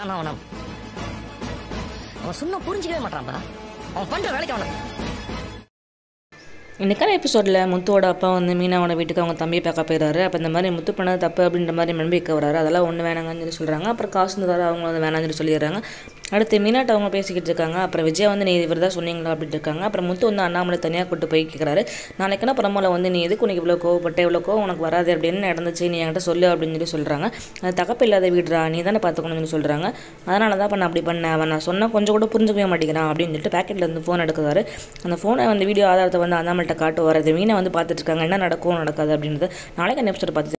ஆனா அவன அவன் சொன்னா புரிஞ்சிக்கவே மாட்டான்பா அவன் பண்ற வேலைக்கு அவனை இன்றைக்கான எபிசோடில் முத்துவோட அப்பா வந்து மீனாவோட வீட்டுக்கு அவங்க தம்பியை பார்க்க போயிடுறாரு அப்போ இந்த மாதிரி முத்து பண்ணது தப்பு அப்படின்ற மாதிரி நம்பிக்கை வராரு அதெல்லாம் ஒன்று வேணாங்கன்னு சொல்லி சொல்கிறாங்க அப்புறம் காசு தர அவங்க வந்து வேணாம்னு சொல்லி சொல்லிடுறாங்க அடுத்து மீனாட்ட அவங்க பேசிக்கிட்டு இருக்காங்க அப்புறம் விஜய் வந்து நீ இவர் தான் சொன்னீங்களா அப்படின்ட்டு இருக்காங்க அப்புறம் முத்து வந்து அண்ணாமலை தனியாக கூட்டு போய் கேட்குறாரு நாளைக்குன்னா பரமாவில் வந்து நீ எதுக்கு உனக்கு இவ்வளோ கோவப்பட்ட இவ்வளோ கோவம் உனக்கு வராது அப்படின்னு நடந்துச்சு நீ என்கிட்ட சொல்லு அப்படின்னு சொல்லி சொல்கிறாங்க அது தகப்பு இல்லாத வீடுறா நீ தானே பார்த்துக்கணும்னு சொல்லி சொல்கிறாங்க அதனால தான் இப்போ நான் அப்படி பண்ணேன் அவன் நான் சொன்னால் கொஞ்சம் கூட புரிஞ்சுக்கவே மாட்டேங்கிறான் அப்படின்னு சொல்லிட்டு பேக்கெட்டில் இருந்து ஃபோன் எடுக்கிறாரு அந்த ஃபோனை வந்து வீடியோ ஆதாரத்தை வந்து அண்ணாமல்கிட்ட காட்டுவார் அது மீனை வந்து பார்த்துட்டு இருக்காங்க என்ன நடக்கும் நடக்காது அப்படின்றது நாளைக்கு அந்த எபிசோட் பார்த்து